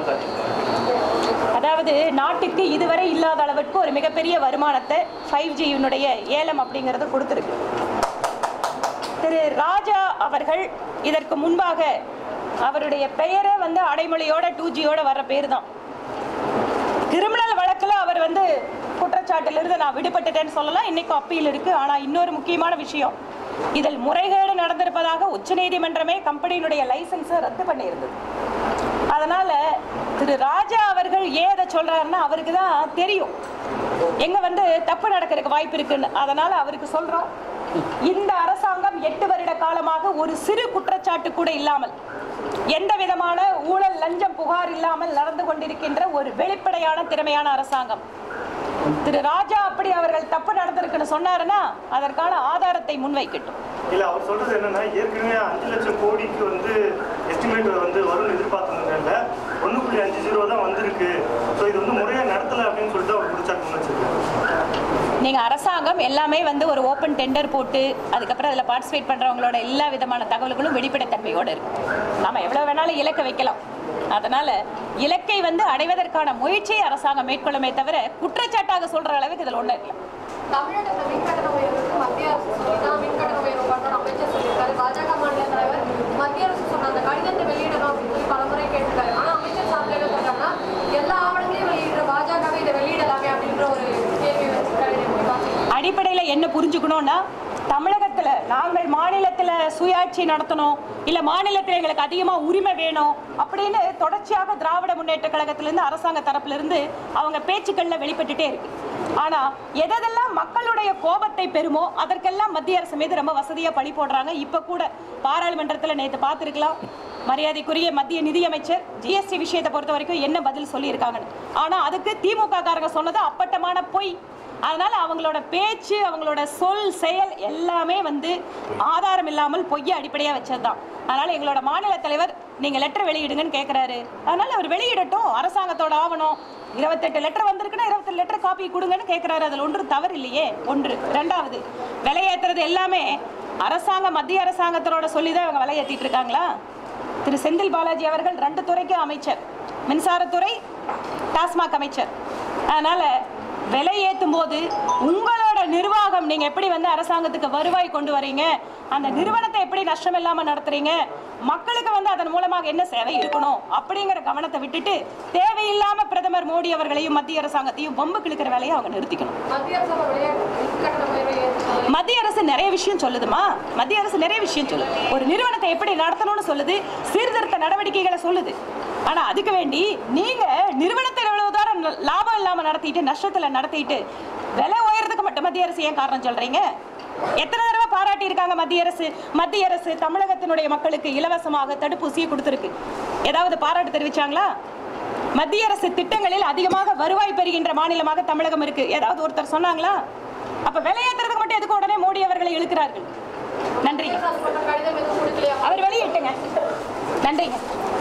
அதாவது நாட்டுக்கு இதுவரை இல்லாத அளவிற்கு ஒரு மிகப்பெரிய வருமானத்தை ஃபைவ் ஜியினுடைய ஏலம் அப்படிங்கிறது கொடுத்துருக்கு திரு ராஜா அவர்கள் இதற்கு முன்பாக அவருடைய பெயரே வந்து அடைமொழியோட டூ ஜியோட வர்ற பேர் தான் கிரிமினல் வழக்கில் அவர் வந்து குற்றச்சாட்டிலிருந்து நான் விடுபட்டுட்டேன்னு சொல்லலாம் இன்னைக்கு அப்பீல் இருக்கு ஆனா இன்னொரு முக்கியமான விஷயம் இதில் முறைகேடு நடந்திருப்பதாக உச்சநீதிமன்றமே கம்பெனியினுடைய லைசன்ஸை ரத்து பண்ணியிருந்தது அதனால திரு ராஜா அவர்கள் ஏன் அதை சொல்றாருன்னா அவருக்கு தான் தெரியும் எங்க வந்து தப்பு நடக்கிறதுக்கு வாய்ப்பு இருக்குன்னு அதனால அவருக்கு சொல்றோம் இந்த அரசாங்கம் எட்டு வருட காலமாக ஒரு சிறு குற்றச்சாட்டு கூட இல்லாமல் எந்த விதமான ஊழல் லஞ்சம் புகார் இல்லாமல் நடந்து கொண்டிருக்கின்ற ஒரு வெளிப்படையான திறமையான அரசாங்கம் திரு ராஜா அப்படி அவர்கள் தப்பு நடந்திருக்குன்னு சொன்னாருன்னா அதற்கான ஆதாரத்தை முன்வைக்கட்டும் இல்ல அவர் சொல்றது என்னன்னா ஏற்கனவே அஞ்சு லட்சம் கோடிக்கு வந்து எஸ்டிமேட் வந்து வரும்னு எதிர்பார்த்ததுல ஒண்ணு புள்ளி அஞ்சு ஜீரோ தான் வந்திருக்கு ஸோ இது வந்து முறையா நடத்தல அப்படின்னு சொல்லிட்டு அவர் குடிச்சாட்டு முன் வச்சிருக்காரு நீங்க அரசாங்கம் எல்லாமே வந்து ஒரு ஓப்பன் டெண்டர் போட்டு அதுக்கப்புறம் அதில் பார்ட்டிசிபேட் பண்றவங்களோட எல்லா விதமான தகவல்களும் வெளிப்படைத்தன்மையோட இருக்கு நாம எவ்வளவு வேணாலும் இலக்கை வைக்கலாம் அதனால இலக்கை வந்து அடைவதற்கான முயற்சியை அரசாங்கம் மேற்கொள்ளுமே தவிர குற்றச்சாட்டாக சொல்ற அளவுக்கு இதில் ஒன்றும் இல்லை தமிழகத்துல மின்கட்டண உயர்வுக்கு மத்திய அரசு சொல்லி தான் மின்கட்டண உயர்வு பண்ணணும் அமைச்சர் சொல்லியிருக்காரு பாஜக மாநில தலைவர் மத்திய அரசு சொன்ன அந்த கடிதத்தை வெளியிடணும் அப்படின்னு சொல்லி பலமுறை கேட்டிருக்காரு ஆனா அமைச்சர் சார்பில் என்ன சொல்றாங்கன்னா எல்லா ஆவணங்களையும் வெளியிடுற பாஜகவே இதை வெளியிடலாமே அப்படின்ற ஒரு கேள்வி வச்சிருக்காரு இதை எப்படி பாக்குறீங்க? அடிப்படையில் என்ன புரிஞ்சுக்கணும்னா தமிழகத்தில் நாங்கள் மாநிலத்தில் சுயாட்சி நடத்தணும் இல்லை மாநிலத்தில் எங்களுக்கு அதிகமாக உரிமை வேணும் அப்படின்னு தொடர்ச்சியாக திராவிட முன்னேற்ற கழகத்திலேருந்து அரசாங்க தரப்பிலிருந்து அவங்க பேச்சுக்களில் வெளிப்பட்டுட்டே இருக்கு ஆனால் எதெல்லாம் மக்களுடைய கோபத்தை பெறுமோ அதற்கெல்லாம் மத்திய அரசு மீது ரொம்ப வசதியாக பழி போடுறாங்க இப்போ கூட பாராளுமன்றத்தில் நேற்று பார்த்துருக்கலாம் மரியாதைக்குரிய மத்திய நிதியமைச்சர் ஜிஎஸ்டி விஷயத்தை பொறுத்த வரைக்கும் என்ன பதில் சொல்லியிருக்காங்கன்னு ஆனால் அதுக்கு திமுக காரங்க சொன்னது அப்பட்டமான பொய் அதனால அவங்களோட பேச்சு அவங்களோட சொல் செயல் எல்லாமே வந்து ஆதாரம் இல்லாமல் பொய்யை அடிப்படையாக வச்சதுதான் அதனால எங்களோட மாநில தலைவர் நீங்க லெட்டர் வெளியிடுங்கன்னு கேட்குறாரு அதனால அவர் வெளியிடட்டும் அரசாங்கத்தோட ஆவணம் இருபத்தெட்டு லெட்டர் வந்திருக்குன்னா இருபத்தெட்டு லெட்டர் காப்பி கொடுங்கன்னு கேட்குறாரு அதில் ஒன்று தவறு இல்லையே ஒன்று ரெண்டாவது விலையேற்றுறது எல்லாமே அரசாங்க மத்திய அரசாங்கத்தோட சொல்லி தான் இவங்க விலையேற்றிட்டு இருக்காங்களா திரு செந்தில் பாலாஜி அவர்கள் ரெண்டு துறைக்கும் அமைச்சர் மின்சாரத்துறை டாஸ்மாக் அமைச்சர் அதனால விலை ஏற்றும் போது உங்களோட நிர்வாகம் நீங்க எப்படி வந்து அரசாங்கத்துக்கு வருவாய் கொண்டு வரீங்க அந்த நிறுவனத்தை எப்படி நஷ்டம் இல்லாம நடத்துறீங்க மக்களுக்கு வந்து அதன் மூலமாக என்ன சேவை இருக்கணும் அப்படிங்கிற கவனத்தை விட்டுட்டு தேவையில்லாம பிரதமர் மோடி அவர்களையும் மத்திய அரசாங்கத்தையும் பொம்பு கிழக்கிற வேலையை அவங்க நிறுத்திக்கணும் மத்திய அரசு அப்ப விளையாட்டு மின்கட்டண உயர்வை ஏற்றுக்கணும் மத்திய அரசு நிறைய விஷயம் சொல்லுதுமா மத்திய அரசு நிறைய விஷயம் சொல்லுது ஒரு நிறுவனத்தை எப்படி நடத்தணும்னு சொல்லுது சீர்திருத்த நடவடிக்கைகளை சொல்லுது ஆனா அதுக்கு வேண்டி நீங்க நிறுவனத்தை எவ்வளவு தூரம் ந- லாபம் இல்லாம நடத்திட்டு நஷ்டத்துல நடத்திட்டு விலை உயரத்துக்கு மட்டும் மத்திய அரசு ஏன் காரணம் சொல்றீங்க எத்தனை தடவை பாராட்டி இருக்காங்க மத்திய அரசு மத்திய அரசு தமிழகத்தினுடைய மக்களுக்கு இலவசமாக தடுப்பூசியை கொடுத்துருக்கு ஏதாவது பாராட்டு தெரிவிச்சாங்களா மத்திய அரசு திட்டங்களில் அதிகமாக வருவாய் பெறுகின்ற மாநிலமாக தமிழகம் இருக்கு ஏதாவது ஒருத்தர் சொன்னாங்களா அப்ப விலையேற்றுறதுக்கு மட்டும் எதுக்கு உடனே மோடி அவர்களை இழுக்கிறார்கள் நன்றிங்க அது போன்ற கடிதம் எதுவும் கொடுக்கலையா அவர் வெளியிட்டுங்க நன்றிங்க